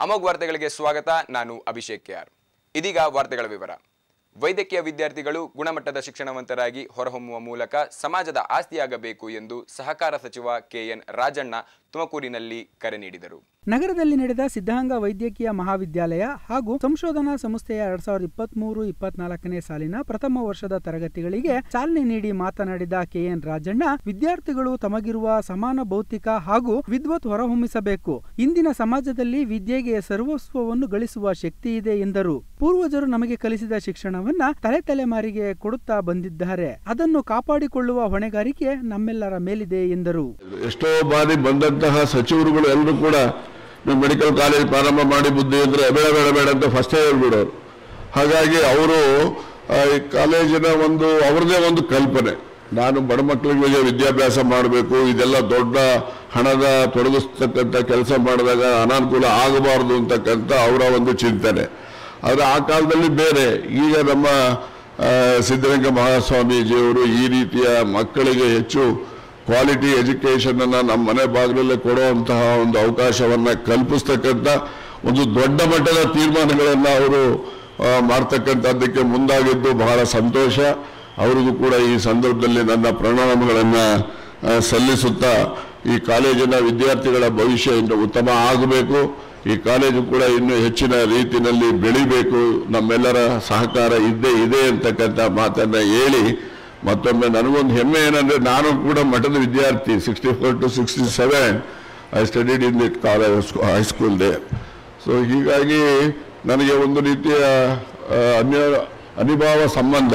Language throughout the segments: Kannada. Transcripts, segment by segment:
ಅಮೋಘ್ ವಾರ್ತೆಗಳಿಗೆ ಸ್ವಾಗತ ನಾನು ಅಭಿಷೇಕ್ ಕೆ ಆರ್ ಇದೀಗ ವಾರ್ತೆಗಳ ವಿವರ ವೈದ್ಯಕೀಯ ವಿದ್ಯಾರ್ಥಿಗಳು ಗುಣಮಟ್ಟದ ಶಿಕ್ಷಣವಂತರಾಗಿ ಹೊರಹೊಮ್ಮುವ ಮೂಲಕ ಸಮಾಜದ ಆಸ್ತಿಯಾಗಬೇಕು ಎಂದು ಸಹಕಾರ ಸಚಿವ ಕೆಎನ್ ರಾಜಣ್ಣ ತುಮಕೂರಿನಲ್ಲಿ ಕರೆ ನೀಡಿದರು ನಗರದಲ್ಲಿ ನಡೆದ ಸಿದ್ಧಾಂಗ ವೈದ್ಯಕೀಯ ಮಹಾವಿದ್ಯಾಲಯ ಹಾಗೂ ಸಂಶೋಧನಾ ಸಂಸ್ಥೆಯ ಎರಡ್ ಸಾವಿರದ ಇಪ್ಪತ್ಮೂರು ಇಪ್ಪತ್ನಾಲ್ಕನೇ ಸಾಲಿನ ಪ್ರಥಮ ವರ್ಷದ ತರಗತಿಗಳಿಗೆ ಚಾಲನೆ ನೀಡಿ ಮಾತನಾಡಿದ ಕೆಎನ್ ರಾಜಣ್ಣ ವಿದ್ಯಾರ್ಥಿಗಳು ತಮಗಿರುವ ಸಮಾನ ಭೌತಿಕ ಹಾಗೂ ವಿದ್ವತ್ ಹೊರಹೊಮ್ಮಿಸಬೇಕು ಇಂದಿನ ಸಮಾಜದಲ್ಲಿ ವಿದ್ಯೆಗೆ ಸರ್ವಸ್ವವನ್ನು ಗಳಿಸುವ ಶಕ್ತಿ ಇದೆ ಎಂದರು ಪೂರ್ವಜರು ನಮಗೆ ಕಲಿಸಿದ ಶಿಕ್ಷಣವನ್ನ ತಲೆ ತಲೆಮಾರಿಗೆ ಕೊಡುತ್ತಾ ಬಂದಿದ್ದಾರೆ ಅದನ್ನು ಕಾಪಾಡಿಕೊಳ್ಳುವ ಹೊಣೆಗಾರಿಕೆ ನಮ್ಮೆಲ್ಲರ ಮೇಲಿದೆ ಎಂದರು ಎಷ್ಟೋ ಬಾರಿ ಬಂದಂತಹ ಸಚಿವರುಗಳು ಎಲ್ಲರೂ ಕೂಡ ನೀವು ಮೆಡಿಕಲ್ ಕಾಲೇಜ್ ಪ್ರಾರಂಭ ಮಾಡಿ ಬುದ್ಧಿ ಅಂದ್ರೆ ಬೇಡ ಬೇಡ ಬೇಡ ಅಂತ ಫಸ್ಟೇ ಹೇಳ್ಬಿಡೋರು ಹಾಗಾಗಿ ಅವರು ಆ, ಈ ಕಾಲೇಜಿನ ಒಂದು ಅವ್ರದ್ದೇ ಒಂದು ಕಲ್ಪನೆ ನಾನು ಬಡ ಮಕ್ಕಳಿಗೆ ವಿದ್ಯಾಭ್ಯಾಸ ಮಾಡಬೇಕು ಇದೆಲ್ಲ ದೊಡ್ಡ ಹಣದ ತೊಡಗಿಸ್ತಕ್ಕಂಥ ಕೆಲಸ ಮಾಡಿದಾಗ ಅನಾನುಕೂಲ ಆಗಬಾರದು ಅಂತಕ್ಕಂಥ ಅವರ ಒಂದು ಚಿಂತನೆ ಆದರೆ ಆ ಕಾಲದಲ್ಲಿ ಬೇರೆ ಈಗ ನಮ್ಮ ಆ, ಸಿದ್ದಲಿಂಗ ಮಹಾಸ್ವಾಮೀಜಿಯವರು ಈ ರೀತಿಯ ಮಕ್ಕಳಿಗೆ ಹೆಚ್ಚು ಕ್ವಾಲಿಟಿ ಎಜುಕೇಶನ್ ಅನ್ನ ನಮ್ಮ ಮನೆ ಬಾಗಿಲಲ್ಲೇ ಕೊಡುವಂತಹ ಒಂದು ಅವಕಾಶವನ್ನ ಕಲ್ಪಿಸ್ತಕ್ಕಂಥ ಒಂದು ದೊಡ್ಡ ಮಟ್ಟದ ತೀರ್ಮಾನಗಳನ್ನ ಅವರು ಆ, ಮಾಡ್ತಕ್ಕಂಥದ್ದಕ್ಕೆ ಮುಂದಾಗಿದ್ದು ಬಹಳ ಸಂತೋಷ ಅವರಿಗೂ ಕೂಡ ಈ ಸಂದರ್ಭದಲ್ಲಿ ನನ್ನ ಪ್ರಣಾಮಗಳನ್ನ ಆ, ಸಲ್ಲಿಸುತ್ತಾ ಈ ಕಾಲೇಜಿನ ವಿದ್ಯಾರ್ಥಿಗಳ ಭವಿಷ್ಯ ಇನ್ನು ಉತ್ತಮ ಆಗಬೇಕು ಈ ಕಾಲೇಜು ಕೂಡ ಇನ್ನು ಹೆಚ್ಚಿನ ರೀತಿಯಲ್ಲಿ ಬೆಳಿಬೇಕು ನಮ್ಮೆಲ್ಲರ ಸಹಕಾರ ಇದ್ದೇ ಇದೆ ಅಂತಕ್ಕಂಥ ಮಾತನ್ನ ಹೇಳಿ ಮತ್ತೊಮ್ಮೆ ನನಗೊಂದು ಹೆಮ್ಮೆ ಏನಂದ್ರೆ ನಾನು ಕೂಡ ಮಠದ ವಿದ್ಯಾರ್ಥಿ sixty four to sixty seven I studied in the college high school ದೇ ಸೊ ಹೀಗಾಗಿ ನನಗೆ ಒಂದು ರೀತಿಯ ಆ, ಅನ್ಯ ಅನಿಭಾವ ಸಂಬಂಧ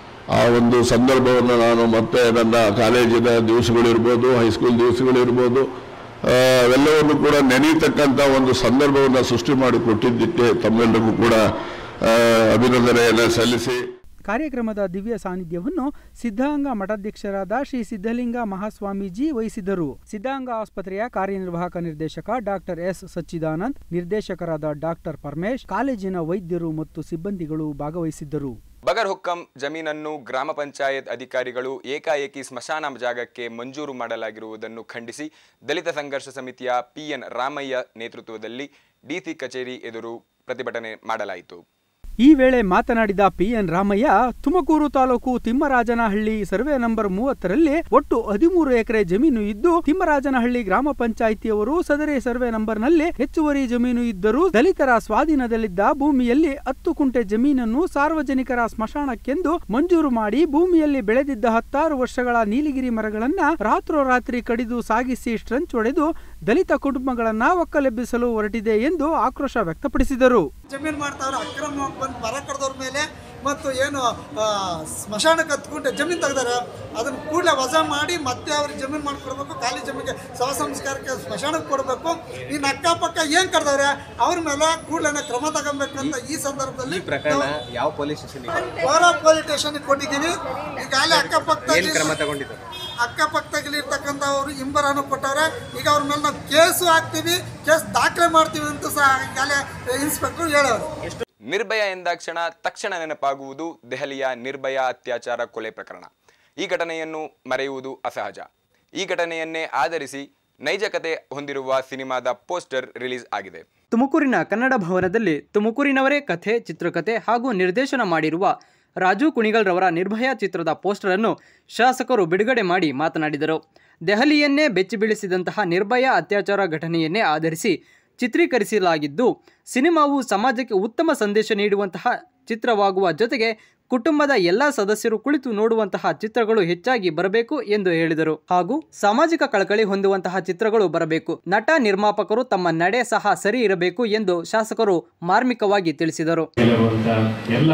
ಆ ಒಂದು ಸಂದರ್ಭವನ್ನು ನಾನು ಮತ್ತೆ ನನ್ನ ಕಾಲೇಜಿನ ದಿವಸಗಳಿರ್ಬೋದು ಹೈಸ್ಕೂಲ್ ದಿವಸಗಳಿರ್ಬೋದು ಆ, ಅವೆಲ್ಲವನ್ನು ಕೂಡ ನೆನೀತಕ್ಕಂಥ ಒಂದು ಸಂದರ್ಭವನ್ನು ಸೃಷ್ಟಿ ಮಾಡಿ ಕೊಟ್ಟಿದ್ದಕ್ಕೆ ತಮ್ಮೆಲ್ಲರಿಗೂ ಕೂಡ ಆ, ಅಭಿನಂದನೆಯನ್ನು ಸಲ್ಲಿಸಿ ಕಾರ್ಯಕ್ರಮದ ದಿವ್ಯ ಸಾನ್ನಿಧ್ಯವನ್ನು ಸಿದ್ಧಾಂಗ ಮಠಾಧ್ಯಕ್ಷರಾದ ಶ್ರೀ ಸಿದ್ಧಲಿಂಗ ಮಹಾಸ್ವಾಮೀಜಿ ವಹಿಸಿದರು ಸಿದ್ಧಾಂಗ ಆಸ್ಪತ್ರೆಯ ಕಾರ್ಯನಿರ್ವಾಹಕ ನಿರ್ದೇಶಕ ಡಾಕ್ಟರ್ ಎಸ್ ಸಚ್ಚಿದಾನಂದ್ ನಿರ್ದೇಶಕರಾದ ಡಾಕ್ಟರ್ ಪರಮೇಶ್ ಕಾಲೇಜಿನ ವೈದ್ಯರು ಮತ್ತು ಸಿಬ್ಬಂದಿಗಳು ಭಾಗವಹಿಸಿದ್ದರು ಬಗರ್ ಹುಕ್ಕಂ ಜಮೀನನ್ನು ಗ್ರಾಮ ಪಂಚಾಯತ್ ಅಧಿಕಾರಿಗಳು ಏಕಾಏಕಿ ಸ್ಮಶಾನ ಜಾಗಕ್ಕೆ ಮಂಜೂರು ಮಾಡಲಾಗಿರುವುದನ್ನು ಖಂಡಿಸಿ ದಲಿತ ಸಂಘರ್ಷ ಸಮಿತಿಯ ಪಿಎನ್ ರಾಮಯ್ಯ ನೇತೃತ್ವದಲ್ಲಿ ಡಿಸಿ ಕಚೇರಿ ಎದುರು ಪ್ರತಿಭಟನೆ ಮಾಡಲಾಯಿತು ಈ ವೇಳೆ ಮಾತನಾಡಿದ PN Ramaiah Tumakuru taluk Timmarajanahalli survey number ಮೂವತ್ತರಲ್ಲಿ ಒಟ್ಟು ಹದಿಮೂರು ಎಕರೆ ಜಮೀನು ಇದ್ದು ತಿಮ್ಮರಾಜನಹಳ್ಳಿ ಗ್ರಾಮ ಪಂಚಾಯಿತಿಯವರು ಸದರಿ ಸರ್ವೆ ನಂಬರ್ನಲ್ಲಿ ಹೆಚ್ಚುವರಿ ಜಮೀನು ಇದ್ದರೂ ದಲಿತರ ಸ್ವಾಧೀನದಲ್ಲಿದ್ದ ಭೂಮಿಯಲ್ಲಿ ಹತ್ತು ಕುಂಟೆ ಜಮೀನನ್ನು ಸಾರ್ವಜನಿಕರ ಸ್ಮಶಾನಕ್ಕೆಂದು ಮಂಜೂರು ಮಾಡಿ ಭೂಮಿಯಲ್ಲಿ ಬೆಳೆದಿದ್ದ ಹತ್ತಾರು ವರ್ಷಗಳ ನೀಲಿಗಿರಿ ಮರಗಳನ್ನ ರಾತ್ರೋರಾತ್ರಿ ಕಡಿದು ಸಾಗಿಸಿ ಸ್ಟ್ರಂಚ್ ಹೊಡೆದು ದಲಿತ ಕುಟುಂಬಗಳನ್ನ ಒಕ್ಕಲೆಬ್ಬಿಸಲು ಹೊರಟಿದೆ ಎಂದು ಆಕ್ರೋಶ ವ್ಯಕ್ತಪಡಿಸಿದರು ಜಮೀನು ಮಾಡ್ತಾವ್ರೆ ಅಕ್ರಮವಾಗಿ ಬಂದು ಮರ ಕಡ್ದವ್ರ ಮೇಲೆ ಮತ್ತು ಏನು ಆ, ಸ್ಮಶಾನಕ್ಕೆ ಹತ್ಕೊಂಡೆ ಜಮೀನು ತೆಗ್ದಾರೆ ಅದನ್ನು ಕೂಡಲೇ ವಜಾ ಮಾಡಿ ಮತ್ತೆ ಅವ್ರಿಗೆ ಜಮೀನು ಮಾಡಿಕೊಡ್ಬೇಕು ಖಾಲಿ ಜಮೀನಿಗೆ ಶವ ಸಂಸ್ಕಾರಕ್ಕೆ ಸ್ಮಶಾನಕ್ಕೆ ಕೊಡಬೇಕು ಇನ್ನು ಅಕ್ಕಪಕ್ಕ ಏನು ಕಡ್ದವ್ರೆ ಅವ್ರ ಮೇಲೆ ಕೂಡಲೇ ಕ್ರಮ ತಗೊಬೇಕು ಅಂತ ಈ ಸಂದರ್ಭದಲ್ಲಿ ಪ್ರಕರಣ ಯಾವ ಪೊಲೀಸ್ ಸ್ಟೇಷನ್ ಹೊರ ಪೊಲೀಸ್ ಸ್ಟೇಷನ್ಗೆ ಕೊಟ್ಟಿದ್ದೀವಿ ಈಗಾಗಲೇ ಅಕ್ಕಪಕ್ಕ ಏನ್ ಕ್ರಮ ತಗೊಂಡಿದ್ದಾರೆ ಅಕ್ಕಪಕ್ಕದಲ್ಲಿ ಇರ್ತಕ್ಕಂಥವ್ರು ಇಂಬರನ್ನು ಕೊಟ್ಟವ್ರೆ ಈಗ ಅವ್ರ ಮೇಲೆ ನಾವು ಕೇಸು ಹಾಕ್ತೀವಿ ಕೇಸ್ ದಾಖಲೆ ಮಾಡ್ತೀವಿ ಅಂತ ಸಹ ಈಗಾಗಲೇ ಇನ್ಸ್ಪೆಕ್ಟರ್ ಹೇಳೋರು ನಿರ್ಭಯ ಎಂದಾಕ್ಷಣ ತಕ್ಷಣ ನೆನಪಾಗುವುದು ದೆಹಲಿಯ ನಿರ್ಭಯ ಅತ್ಯಾಚಾರ ಕೊಲೆ ಪ್ರಕರಣ ಈ ಘಟನೆಯನ್ನು ಮರೆಯುವುದು ಅಸಹಜ ಈ ಘಟನೆಯನ್ನೇ ಆಧರಿಸಿ ನೈಜ ಕತೆ ಹೊಂದಿರುವ ಸಿನಿಮಾದ ಪೋಸ್ಟರ್ ರಿಲೀಸ್ ಆಗಿದೆ ತುಮಕೂರಿನ ಕನ್ನಡ ಭವನದಲ್ಲಿ ತುಮಕೂರಿನವರೇ ಕಥೆ ಚಿತ್ರಕಥೆ ಹಾಗೂ ನಿರ್ದೇಶನ ಮಾಡಿರುವ ರಾಜು ಕುಣಿಗಲ್ ರವರ ನಿರ್ಭಯ ಚಿತ್ರದ ಪೋಸ್ಟರ್ ಅನ್ನು ಶಾಸಕರು ಬಿಡುಗಡೆ ಮಾಡಿ ಮಾತನಾಡಿದರು ದೆಹಲಿಯನ್ನೇ ಬೆಚ್ಚಿ ಬೀಳಿಸಿದಂತಹ ನಿರ್ಭಯ ಅತ್ಯಾಚಾರ ಘಟನೆಯನ್ನೇ ಆಧರಿಸಿ ಚಿತ್ರೀಕರಿಸಲಾಗಿದ್ದು ಸಿನಿಮಾವು ಸಮಾಜಕ್ಕೆ ಉತ್ತಮ ಸಂದೇಶ ನೀಡುವಂತಹ ಚಿತ್ರವಾಗುವ ಜೊತೆಗೆ ಕುಟುಂಬದ ಎಲ್ಲ ಸದಸ್ಯರು ಕುಳಿತು ನೋಡುವಂತಹ ಚಿತ್ರಗಳು ಹೆಚ್ಚಾಗಿ ಬರಬೇಕು ಎಂದು ಹೇಳಿದರು ಹಾಗೂ ಸಾಮಾಜಿಕ ಕಳಕಳಿ ಹೊಂದುವಂತಹ ಚಿತ್ರಗಳು ಬರಬೇಕು ನಟ ನಿರ್ಮಾಪಕರು ತಮ್ಮ ನಡೆ ಸಹ ಸರಿ ಇರಬೇಕು ಎಂದು ಶಾಸಕರು ಮಾರ್ಮಿಕವಾಗಿ ತಿಳಿಸಿದರು ಗೆಲ್ಲುವಂಥ ಎಲ್ಲ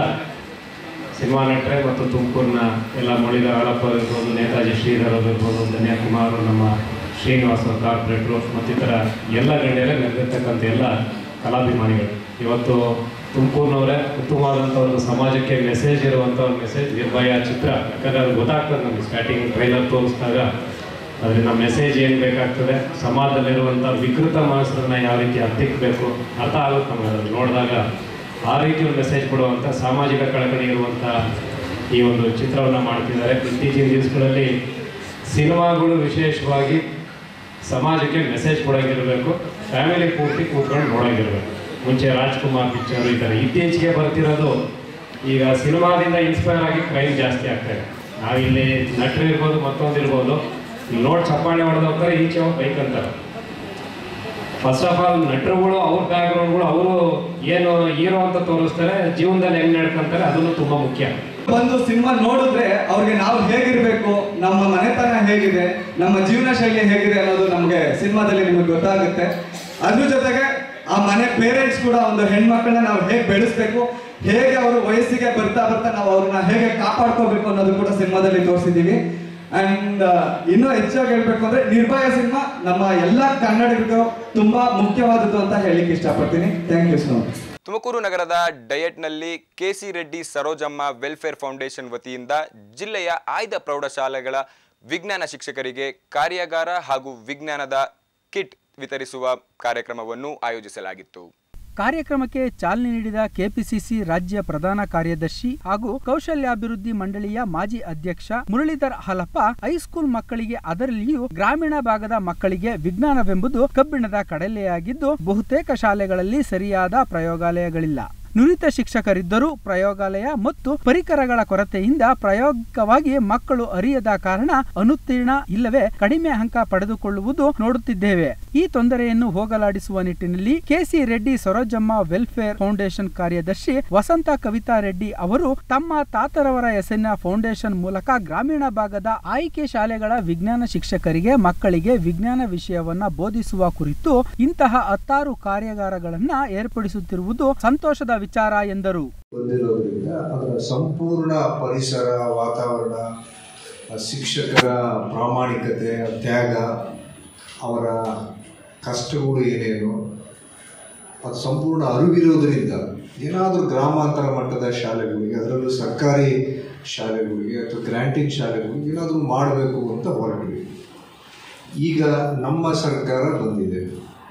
ಸಿನಿಮಾ ನಟರೆ ಮತ್ತು ತುಮಕೂರಿನ ಎಲ್ಲ ಮಳಿದ ಹಾಳಪ್ಪ ಇರ್ಬೋದು ನೇತಾಜಿ ಶ್ರೀಧರ್ ಅವ್ರು ಇರ್ಬೋದು ಧನ್ಯಕುಮಾರ್ ನಮ್ಮ ಶ್ರೀನಿವಾಸ ಕಾರ್ಪೊರೇಟ್ರು ಮತ್ತಿತರ ಎಲ್ಲ ಗಣ್ಯರೇ ನೆರೆದಿರ್ತಕ್ಕಂಥ ಎಲ್ಲ ಕಲಾಭಿಮಾನಿಗಳು ಇವತ್ತು ತುಮಕೂರಿನವರೇ ಉತ್ತಮವಾದಂಥ ಒಂದು ಸಮಾಜಕ್ಕೆ ಮೆಸೇಜ್ ಇರುವಂಥ ಒಂದು ಮೆಸೇಜ್ ನಿರ್ಭಯ ಚಿತ್ರ ಯಾಕಂದರೆ ಅದು ಗೊತ್ತಾಗ್ತದೆ ನಮಗೆ ಸ್ಟಾರ್ಟಿಂಗ್ ಟ್ರೈಲರ್ ತೋರಿಸಿದಾಗ ಅದರಿಂದ ಮೆಸೇಜ್ ಏನು ಬೇಕಾಗ್ತದೆ ಸಮಾಜದಲ್ಲಿರುವಂಥ ವಿಕೃತ ಮನಸ್ಸನ್ನು ಯಾವ ರೀತಿ ಹತ್ತಿಕ್ಕಬೇಕು ಅರ್ಥ ಆಗುತ್ತೆ ನಮಗೆ ಅದನ್ನು ನೋಡಿದಾಗ ಆ ರೀತಿ ಒಂದು ಮೆಸೇಜ್ ಕೊಡುವಂಥ ಸಾಮಾಜಿಕ ಕಳಕಳಿ ಇರುವಂಥ ಈ ಒಂದು ಚಿತ್ರವನ್ನು ಮಾಡ್ತಿದ್ದಾರೆ ಇತ್ತೀಚಿನ ದಿವಸಗಳಲ್ಲಿ ಸಿನಿಮಾಗಳು ವಿಶೇಷವಾಗಿ ಸಮಾಜಕ್ಕೆ ಮೆಸೇಜ್ ಕೊಡೋಂಗಿರಬೇಕು ಫ್ಯಾಮಿಲಿ ಪೂರ್ತಿ ಕೂತ್ಕೊಂಡು ನೋಡೋಂಗಿರಬೇಕು ಮುಂಚೆ ರಾಜ್ಕುಮಾರ್ ಪಿಕ್ಚರ್ ಈ ಥರ ಇತ್ತೀಚೆಗೆ ಬರ್ತಿರೋದು ಈಗ ಸಿನಿಮಾದಿಂದ ಇನ್ಸ್ಪೈರ್ ಆಗಿ ಕ್ರೈಮ್ ಜಾಸ್ತಿ ಆಗ್ತಾ ಇದೆ ನಾವಿಲ್ಲಿ ನಟರು ಇರ್ಬೋದು ಮತ್ತೊಂದು ಇರ್ಬೋದು ಇಲ್ಲಿ ನೋಡಿ ಚಪ್ಪಾಳೆ ಹೊಡೆದು ಹೋಗ್ತಾರೆ ಈಚೆ ಹೋಗಿ ಬೈಕ್ ಅಂತಾರೆ ಫಸ್ಟ್ ಆಫ್ ಆಲ್ ನಟರುಗಳು ಅವ್ರ ಬ್ಯಾಕ್ಗ್ರೌಂಡ್ಗಳು ಅವರು ಏನು ಹೀರೋ ಅಂತ ತೋರಿಸ್ತಾರೆ ಜೀವನದಲ್ಲಿ ಹೆಂಗ್ ನಡ್ಕೊಂತಾರೆ ಅದನ್ನು ತುಂಬಾ ಮುಖ್ಯ ಬಂದು ಸಿನಿಮಾ ನೋಡಿದ್ರೆ ಅವ್ರಿಗೆ ನಾವು ಹೇಗಿರ್ಬೇಕು ನಮ್ಮ ಮನೆತನ ಹೇಗಿದೆ ನಮ್ಮ ಜೀವನ ಶೈಲಿ ಹೇಗಿದೆ ಅನ್ನೋದು ನಮಗೆ ಸಿನಿಮಾದಲ್ಲಿ ನಿಮಗೆ ಗೊತ್ತಾಗುತ್ತೆ ಅದ್ರ ಜೊತೆಗೆ ಆ ಮನೆ ಪೇರೆಂಟ್ಸ್ ಕೂಡ ಒಂದು ಹೆಣ್ಮಕ್ಳನ್ನ ನಾವು ಹೇಗೆ ಬೆಳೆಸ್ಬೇಕು ಹೇಗೆ ಅವರು ವಯಸ್ಸಿಗೆ ಬರ್ತಾ ಬರ್ತಾ ನಾವು ಅವ್ರನ್ನ ಹೇಗೆ ಕಾಪಾಡ್ಕೋಬೇಕು ಅನ್ನೋದು ಕೂಡ ಸಿನಿಮಾದಲ್ಲಿ ತೋರಿಸಿದ್ದೀವಿ ಅಂಡ್ ಇನ್ನೂ ಹೆಚ್ಚಾಗಿ ಹೇಳ್ಬೇಕು ಅಂದ್ರೆ ನಿರ್ಭಯ ಸಿನಿಮಾ ನಮ್ಮ ಎಲ್ಲ ಕನ್ನಡಿಗರಿಗೂ ತುಂಬಾ ಮುಖ್ಯವಾದದ್ದು ಅಂತ ಹೇಳಿಕ್ಕೆ ಇಷ್ಟಪಡ್ತೀನಿ thank you so much Tumakuru ನಗರದ ಡಯಟ್ನಲ್ಲಿ KC Reddy Sarojamma welfare foundation ವತಿಯಿಂದ ಜಿಲ್ಲೆಯ ಆಯ್ದ ಪ್ರೌಢಶಾಲೆಗಳ ವಿಜ್ಞಾನ ಶಿಕ್ಷಕರಿಗೆ ಕಾರ್ಯಾಗಾರ ಹಾಗೂ ವಿಜ್ಞಾನದ ಕಿಟ್ ವಿತರಿಸುವ ಕಾರ್ಯಕ್ರಮವನ್ನು ಆಯೋಜಿಸಲಾಗಿತ್ತು ಕಾರ್ಯಕ್ರಮಕ್ಕೆ ಚಾಲನೆ ನೀಡಿದ ಕೆಪಿಸಿಸಿ ರಾಜ್ಯ ಪ್ರಧಾನ ಕಾರ್ಯದರ್ಶಿ ಹಾಗೂ ಕೌಶಲ್ಯಾಭಿವೃದ್ಧಿ ಮಂಡಳಿಯ ಮಾಜಿ ಅಧ್ಯಕ್ಷ ಮುರಳೀಧರ್ ಹಲಪ್ಪ ಹೈಸ್ಕೂಲ್ ಮಕ್ಕಳಿಗೆ ಅದರಲ್ಲಿಯೂ ಗ್ರಾಮೀಣ ಭಾಗದ ಮಕ್ಕಳಿಗೆ ವಿಜ್ಞಾನವೆಂಬುದು ಕಬ್ಬಿಣದ ಕಡಲೆಯಾಗಿದ್ದು ಬಹುತೇಕ ಶಾಲೆಗಳಲ್ಲಿ ಸರಿಯಾದ ಪ್ರಯೋಗಾಲಯಗಳಿಲ್ಲ ನುರಿತ ಶಿಕ್ಷಕರಿದ್ದರೂ ಪ್ರಯೋಗಾಲಯ ಮತ್ತು ಪರಿಕರಗಳ ಕೊರತೆಯಿಂದ ಪ್ರಾಯೋಗಿಕವಾಗಿ ಮಕ್ಕಳು ಅರಿಯದ ಕಾರಣ ಅನುತ್ತೀರ್ಣ ಇಲ್ಲವೇ ಕಡಿಮೆ ಅಂಕ ಪಡೆದುಕೊಳ್ಳುವುದು ನೋಡುತ್ತಿದ್ದೇವೆ ಈ ತೊಂದರೆಯನ್ನು ಹೋಗಲಾಡಿಸುವ ನಿಟ್ಟಿನಲ್ಲಿ KC Reddy Sarojamma welfare foundation ಕಾರ್ಯದರ್ಶಿ ವಸಂತ ಕವಿತಾ ರೆಡ್ಡಿ ಅವರು ತಮ್ಮ ತಾತರವರ ಹೆಸರಿನ ಫೌಂಡೇಶನ್ ಮೂಲಕ ಗ್ರಾಮೀಣ ಭಾಗದ ಆಯ್ಕೆ ಶಾಲೆಗಳ ವಿಜ್ಞಾನ ಶಿಕ್ಷಕರಿಗೆ ಮಕ್ಕಳಿಗೆ ವಿಜ್ಞಾನ ವಿಷಯವನ್ನ ಬೋಧಿಸುವ ಕುರಿತು ಇಂತಹ ಹತ್ತಾರು ಕಾರ್ಯಾಗಾರಗಳನ್ನ ಏರ್ಪಡಿಸುತ್ತಿರುವುದು ಸಂತೋಷದ ವಿಚಾರ ಎಂದರು ಬಂದಿರೋದ್ರಿಂದ ಅದರ ಸಂಪೂರ್ಣ ಪರಿಸರ ವಾತಾವರಣ ಆ ಶಿಕ್ಷಕರ ಪ್ರಾಮಾಣಿಕತೆ ತ್ಯಾಗ ಅವರ ಕಷ್ಟಗಳು ಏನೇನು ಅದು ಸಂಪೂರ್ಣ ಅರಿವಿರೋದ್ರಿಂದ ಏನಾದರೂ ಗ್ರಾಮಾಂತರ ಮಟ್ಟದ ಶಾಲೆಗಳಿಗೆ ಅದರಲ್ಲೂ ಸರ್ಕಾರಿ ಶಾಲೆಗಳಿಗೆ ಅಥವಾ ಗ್ರ್ಯಾಂಟಿಂಗ್ ಶಾಲೆಗಳಿಗೆ ಏನಾದರೂ ಮಾಡಬೇಕು ಅಂತ ಹೊರಟ್ವಿ ಈಗ ನಮ್ಮ ಸರ್ಕಾರ ಬಂದಿದೆ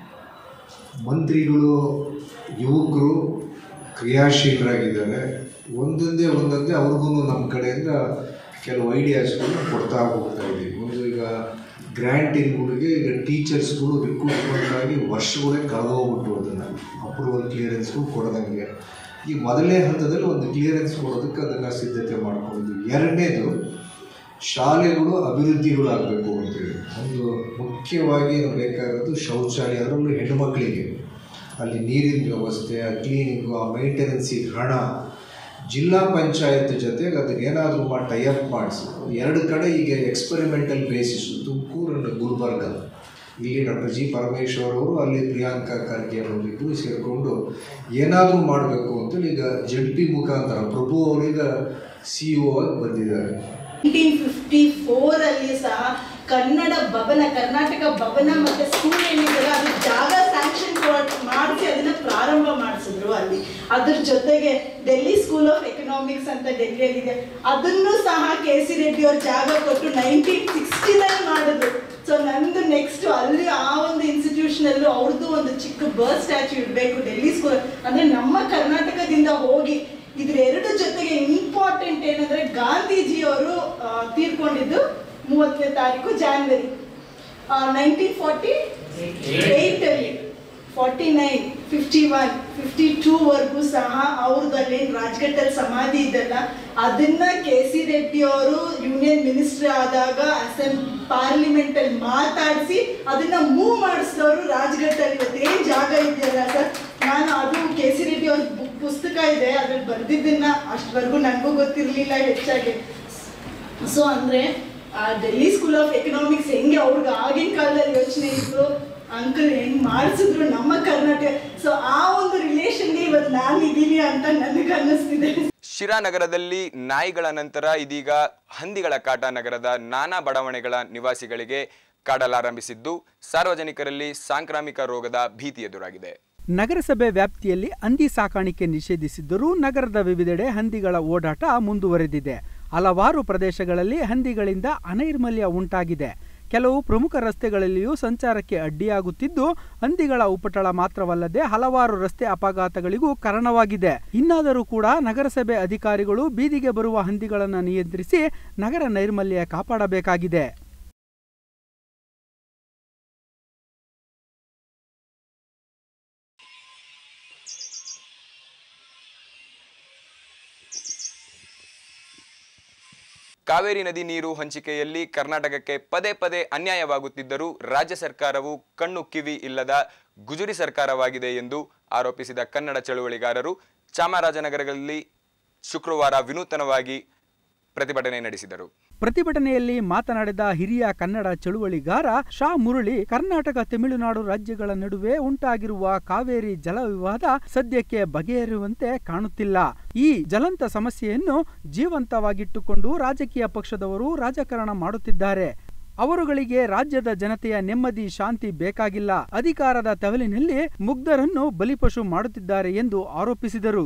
ಮಂತ್ರಿಗಳು ಯುವಕರು ಕ್ರಿಯಾಶೀಲರಾಗಿದ್ದಾರೆ ಒಂದೊಂದೇ ಒಂದೊಂದೇ ಅವ್ರಿಗೂ ನಮ್ಮ ಕಡೆಯಿಂದ ಕೆಲವು ಐಡಿಯಾಸ್ಗಳನ್ನ ಕೊಡ್ತಾ ಹೋಗ್ತಾ ಇದ್ದೀವಿ ಒಂದು ಈಗ ಗ್ರ್ಯಾಂಟಿಂಗ್ಗಳಿಗೆ ಈಗ ಟೀಚರ್ಸ್ಗಳು ರಿಕ್ರೂಟ್ಮೆಂಟ್ ಆಗಿ ವರ್ಷಗಳೇ ಕಳೆದೋಗ್ಬಿಟ್ಟು ಅದನ್ನು ಅಪ್ರೂವಲ್ ಕ್ಲಿಯರೆನ್ಸ್ಗಳು ಕೊಡದಂಗೆ ಈ ಮೊದಲನೇ ಹಂತದಲ್ಲಿ ಒಂದು ಕ್ಲಿಯರೆನ್ಸ್ ಕೊಡೋದಕ್ಕೆ ಅದನ್ನು ಸಿದ್ಧತೆ ಮಾಡ್ಕೊಂಡಿದ್ವಿ ಎರಡನೇದು ಶಾಲೆಗಳು ಅಭಿವೃದ್ಧಿಗಳಾಗಬೇಕು ಅಂತೇಳಿ ಒಂದು ಮುಖ್ಯವಾಗಿ ಬೇಕಾಗಿರೋದು ಶೌಚಾಲಯ ಅದರಲ್ಲೂ ಹೆಣ್ಣುಮಕ್ಕಳಿಗೆ ಅಲ್ಲಿ ನೀರಿನ ವ್ಯವಸ್ಥೆ ಆ ಕ್ಲೀನಿಂಗು ಆ ಮೇಂಟೆನೆನ್ಸಿಗೆ ಹಣ ಜಿಲ್ಲಾ ಪಂಚಾಯತ್ ಜೊತೆಗೆ ಅದನ್ನ ಏನಾದರೂ ಮಾಡಿ ಟೈಅಪ್ ಮಾಡಿಸಿ ಎರಡು ಕಡೆ ಈಗ experimental basis Tumakuru and Gulbarga ಇಲ್ಲಿ ಡಾಕ್ಟರ್ ಜಿ ಪರಮೇಶ್ವರ್ ಅವರು ಅಲ್ಲಿ ಪ್ರಿಯಾಂಕಾ ಖರ್ಗೆ ಅವರು ಇಬ್ಬರು ಸೇರಿಕೊಂಡು ಏನಾದರೂ ಮಾಡಬೇಕು ಅಂತೇಳಿ ಈಗ ಜಡ್ ಪಿ ಮುಖಾಂತರ ಪ್ರಭು ಅವರೀಗ ಸಿ ಒ ಆಗಿ ಬಂದಿದ್ದಾರೆ ನೈನ್ಟೀನ್ ಫಿಫ್ಟಿ ಫೋರ್ ಅಲ್ಲಿ ಸಹ ಕನ್ನಡ ಭವನ ಕರ್ನಾಟಕ ಭವನ ಮತ್ತೆ ಸ್ಕೂಲ್ ಏನಿದೆಯಲ್ಲ ಅದು ಜಾಗ ಸ್ಯಾಂಕ್ಷನ್ ಮಾಡಿಸಿ ಅದನ್ನ ಪ್ರಾರಂಭ ಮಾಡಿಸಿದ್ರು ಅಲ್ಲಿ ಅದ್ರ ಜೊತೆಗೆ ಡೆಲ್ಲಿ ಸ್ಕೂಲ್ ಆಫ್ ಎಕನಾಮಿಕ್ಸ್ ಅಂತ ಡೆಲ್ಲಿಯಲ್ಲಿದೆ ಅದನ್ನು ಸಹ ಕೆ ಸಿ ರೆಡ್ಡಿ ಅವ್ರ ಜಾಗ ಕೊಟ್ಟು ನೈನ್ಟೀನ್ ಸಿಕ್ಸ್ಟಿನಲ್ಲಿ ಮಾಡಿದ್ರು ಸೊ ನಂದು ನೆಕ್ಸ್ಟ್ ಅಲ್ಲಿ ಆ ಒಂದು ಇನ್ಸ್ಟಿಟ್ಯೂಷನ್ ಅಲ್ಲೂ ಅವ್ರದ್ದು ಒಂದು ಚಿಕ್ಕ ಬರ್ತ್ ಸ್ಟ್ಯಾಚ್ಯೂ ಇಡಬೇಕು ಡೆಲ್ಲಿ ಸ್ಕೂಲ್ ಅಂದ್ರೆ ನಮ್ಮ ಕರ್ನಾಟಕದಿಂದ ಹೋಗಿ ಇದ್ರ ಎರಡು ಜೊತೆಗೆ ಇಂಪಾರ್ಟೆಂಟ್ ಏನಂದ್ರೆ ಗಾಂಧೀಜಿ ಅವರು ತೀರ್ಕೊಂಡಿದ್ದು ಮೂವತ್ತನೇ ತಾರೀಕು ಜಾನ್ವರಿ ನೈನ್ಟೀನ್ ಫಾರ್ಟಿ ಏಯ್ಟ್ ಅಲ್ಲಿ forty nine fifty one fifty two ವರ್ಗೂ ಸಹ ಅವ್ರದಲ್ಲಿ ರಾಜ್ಘಟ್ಟಲ್ಲಿ ಸಮಾಧಿ ಇದೆಲ್ಲ ಅದನ್ನ ಕೆ ಸಿ ರೆಡ್ಡಿ ಅವರು ಯೂನಿಯನ್ ಮಿನಿಸ್ಟರ್ ಆದಾಗ ಅಸೆಂಬ್ ಪಾರ್ಲಿಮೆಂಟ್ ಅಲ್ಲಿ ಮಾತಾಡಿಸಿ ಅದನ್ನ ಮೂವ್ ಮಾಡಿಸಿದವರು ರಾಜ್ಘಟ್ಟಲ್ಲಿ ಇವತ್ತೇನ್ ಜಾಗ ಇದೆಯಲ್ಲ ಸರ್ ನಾನು ಅದು ಕೆ ಸಿ ರೆಡ್ಡಿ ಅವ್ರ ಬುಕ್ ಪುಸ್ತಕ ಇದೆ ಅದ್ರಲ್ಲಿ ಬರ್ದಿದ್ದನ್ನ ಅಷ್ಟವರೆಗೂ ನನಗೂ ಗೊತ್ತಿರಲಿಲ್ಲ ಹೆಚ್ಚಾಗಿ ಸೊ ಅಂದ್ರೆ ಆ ಡೆಲ್ಲಿ ಸ್ಕೂಲ್ ಆಫ್ ಎಕನಾಮಿಕ್ಸ್ ಹೆಂಗೆ ಅವ್ರಿಗೆ ಆಗಿನ ಕಾಲದಲ್ಲಿ ಯೋಚನೆ ಇತ್ತು ಅಂಕಲ್ ಹೆಂಗ್ ಮಾಡಿಸಿದ್ರು ನಮ್ಮ ಕರ್ನಾಟಕ ಸೊ ಆ ಒಂದು ರಿಲೇಷನ್ಗೆ ಇವತ್ತು ನಾನು ಇದ್ದೀನಿ ಅಂತ ನನಗೆ ಅನ್ನಿಸ್ತಿದೆ ಶಿರಾ ನಗರದಲ್ಲಿ ನಾಯಿಗಳ ನಂತರ ಇದೀಗ ಹಂದಿಗಳ ಕಾಟ ನಗರದ ನಾನಾ ಬಡಾವಣೆಗಳ ನಿವಾಸಿಗಳಿಗೆ ಕಾಡಲಾರಂಭಿಸಿದ್ದು ಸಾರ್ವಜನಿಕರಲ್ಲಿ ಸಾಂಕ್ರಾಮಿಕ ರೋಗದ ಭೀತಿ ಎದುರಾಗಿದೆ ನಗರಸಭೆ ವ್ಯಾಪ್ತಿಯಲ್ಲಿ ಹಂದಿ ಸಾಕಾಣಿಕೆ ನಿಷೇಧಿಸಿದ್ದರೂ ನಗರದ ವಿವಿಧೆಡೆ ಹಂದಿಗಳ ಓಡಾಟ ಮುಂದುವರೆದಿದೆ ಹಲವಾರು ಪ್ರದೇಶಗಳಲ್ಲಿ ಹಂದಿಗಳಿಂದ ಅನೈರ್ಮಲ್ಯ ಉಂಟಾಗಿದೆ ಕೆಲವು ಪ್ರಮುಖ ರಸ್ತೆಗಳಲ್ಲಿಯೂ ಸಂಚಾರಕ್ಕೆ ಅಡ್ಡಿಯಾಗುತ್ತಿದ್ದು ಹಂದಿಗಳ ಉಪಟಳ ಮಾತ್ರವಲ್ಲದೆ ಹಲವಾರು ರಸ್ತೆ ಅಪಘಾತಗಳಿಗೂ ಕಾರಣವಾಗಿದೆ ಇನ್ನಾದರೂ ಕೂಡ ನಗರಸಭೆ ಅಧಿಕಾರಿಗಳು ಬೀದಿಗೆ ಬರುವ ಹಂದಿಗಳನ್ನು ನಿಯಂತ್ರಿಸಿ ನಗರ ನೈರ್ಮಲ್ಯ ಕಾಪಾಡಬೇಕಾಗಿದೆ ಕಾವೇರಿ ನದಿ ನೀರು ಹಂಚಿಕೆಯಲ್ಲಿ ಕರ್ನಾಟಕಕ್ಕೆ ಪದೇ ಪದೇ ಅನ್ಯಾಯವಾಗುತ್ತಿದ್ದರೂ ರಾಜ್ಯ ಸರ್ಕಾರವು ಕಣ್ಣು ಕಿವಿ ಇಲ್ಲದ ಗುಜರಿ ಸರ್ಕಾರವಾಗಿದೆ ಎಂದು ಆರೋಪಿಸಿದ ಕನ್ನಡ ಚಳುವಳಿಗಾರರು ಚಾಮರಾಜನಗರದಲ್ಲಿ ಶುಕ್ರವಾರ ವಿನೂತನವಾಗಿ ಪ್ರತಿಭಟನೆ ನಡೆಸಿದರು ಪ್ರತಿಭಟನೆಯಲ್ಲಿ ಮಾತನಾಡಿದ ಹಿರಿಯ ಕನ್ನಡ ಚಳುವಳಿಗಾರ ಶಾ ಮುರಳಿ ಕರ್ನಾಟಕ ತಮಿಳುನಾಡು ರಾಜ್ಯಗಳ ನಡುವೆ ಉಂಟಾಗಿರುವ ಕಾವೇರಿ ಜಲ ವಿವಾದ ಸದ್ಯಕ್ಕೆ ಬಗೆಹರಿಯುವಂತೆ ಕಾಣುತ್ತಿಲ್ಲ ಈ ಜಲಂತ ಸಮಸ್ಯೆಯನ್ನು ಜೀವಂತವಾಗಿಟ್ಟುಕೊಂಡು ರಾಜಕೀಯ ಪಕ್ಷದವರು ರಾಜಕಾರಣ ಮಾಡುತ್ತಿದ್ದಾರೆ ಅವರುಗಳಿಗೆ ರಾಜ್ಯದ ಜನತೆಯ ನೆಮ್ಮದಿ ಶಾಂತಿ ಬೇಕಾಗಿಲ್ಲ ಅಧಿಕಾರದ ತವಲಿನಲ್ಲಿ ಮುಗ್ಧರನ್ನು ಬಲಿಪಶು ಮಾಡುತ್ತಿದ್ದಾರೆ ಎಂದು ಆರೋಪಿಸಿದರು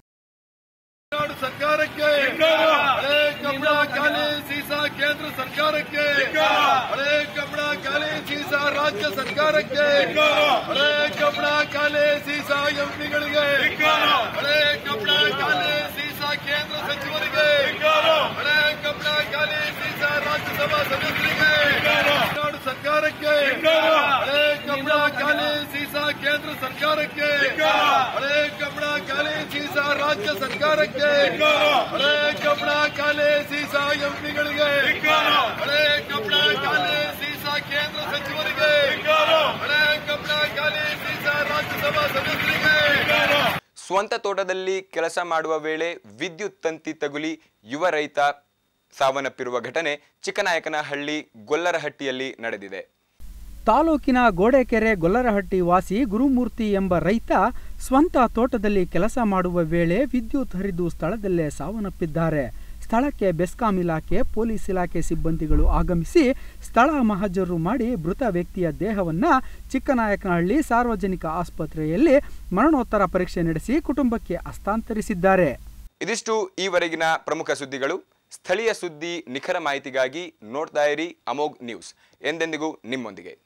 ಸರ್ಕಾರಕ್ಕೆ ಹಳೆ ಕಬ್ಬಣ ಖಾಲಿ ಸೀಸಾ ಕೇಂದ್ರ ಸರ್ಕಾರಕ್ಕೆ ಹಳೆ ಕಬ್ಬಣ ಖಾಲಿ ಸೀಸಾ ರಾಜ್ಯ ಸರ್ಕಾರಕ್ಕೆ ಹಳೆ ಕಬ್ಬಣ ಖಾಲಿ ಸೀಸಾ ಎಂಪಿಗಳಿಗೆ ಹಳೆ ಕಬ್ಬಣ ಖಾಲಿ ಸೀಸಾ ಕೇಂದ್ರ ಸಚಿವರಿಗೆ ಹಳೆ ಕಬ್ಬಣ ಖಾಲಿ ಸೀಸಾ ರಾಜ್ಯಸಭಾ ಸದಸ್ಯರಿಗೆ ನಾಡು ಸರ್ಕಾರಕ್ಕೆ ಹಳೆ ಕಬ್ಬಣ ಖಾಲಿ ಸೀಸಾ ಕೇಂದ್ರ ಸರ್ಕಾರಕ್ಕೆ ಹಳೆ ಕಬ್ಬಣ ಖಾಲಿ ಸೀಸಾ ರಾಜ್ಯ ಸರ್ಕಾರಕ್ಕೆ ಹಳೆ ಕಬ್ಬಣ ಖಾಲಿ ಸೀಸಾ ಎಂಪಿಗಳಿಗೆ ಹಳೆ ಕಬ್ಬಣ ಖಾಲಿ ಸೀಸಾ ಕೇಂದ್ರ ಸಚಿವರಿಗೆ ಹಳೆ ಕಬ್ಬಣ ಖಾಲಿ ಸೀಸಾ ರಾಜ್ಯಸಭಾ ಸದಸ್ಯರಿಗೆ ಸ್ವಂತ ತೋಟದಲ್ಲಿ ಕೆಲಸ ಮಾಡುವ ವೇಳೆ ವಿದ್ಯುತ್ ತಂತಿ ತಗುಲಿ ಯುವ ರೈತ ಸಾವನ್ನಪ್ಪಿರುವ ಘಟನೆ ಚಿಕ್ಕನಾಯಕನಹಳ್ಳಿ ಗೊಲ್ಲರಹಟ್ಟಿಯಲ್ಲಿ ನಡೆದಿದೆ ತಾಲೂಕಿನ ಗೋಡೆಕೆರೆ ಗೊಲ್ಲರಹಟ್ಟಿ ವಾಸಿ ಗುರುಮೂರ್ತಿ ಎಂಬ ರೈತ ಸ್ವಂತ ತೋಟದಲ್ಲಿ ಕೆಲಸ ಮಾಡುವ ವೇಳೆ ವಿದ್ಯುತ್ ಹರಿದು ಸ್ಥಳದಲ್ಲೇ ಸಾವನ್ನಪ್ಪಿದ್ದಾರೆ ಸ್ಥಳಕ್ಕೆ ಬೆಸ್ಕಾಂ ಇಲಾಖೆ ಪೊಲೀಸ್ ಇಲಾಖೆ ಸಿಬ್ಬಂದಿಗಳು ಆಗಮಿಸಿ ಸ್ಥಳ ಮಹಜರು ಮಾಡಿ ಮೃತ ವ್ಯಕ್ತಿಯ ದೇಹವನ್ನ ಚಿಕ್ಕನಾಯಕನಹಳ್ಳಿ ಸಾರ್ವಜನಿಕ ಆಸ್ಪತ್ರೆಯಲ್ಲಿ ಮರಣೋತ್ತರ ಪರೀಕ್ಷೆ ನಡೆಸಿ ಕುಟುಂಬಕ್ಕೆ ಹಸ್ತಾಂತರಿಸಿದ್ದಾರೆ ಇದಿಷ್ಟು ಈವರೆಗಿನ ಪ್ರಮುಖ ಸುದ್ದಿಗಳು ಸ್ಥಳೀಯ ಸುದ್ದಿ ನಿಖರ ಮಾಹಿತಿಗಾಗಿ ನೋಡ್ತಾ ಇರಿ ಅಮೋಘ್ ನ್ಯೂಸ್ ಎಂದೆಂದಿಗೂ ನಿಮ್ಮೊಂದಿಗೆ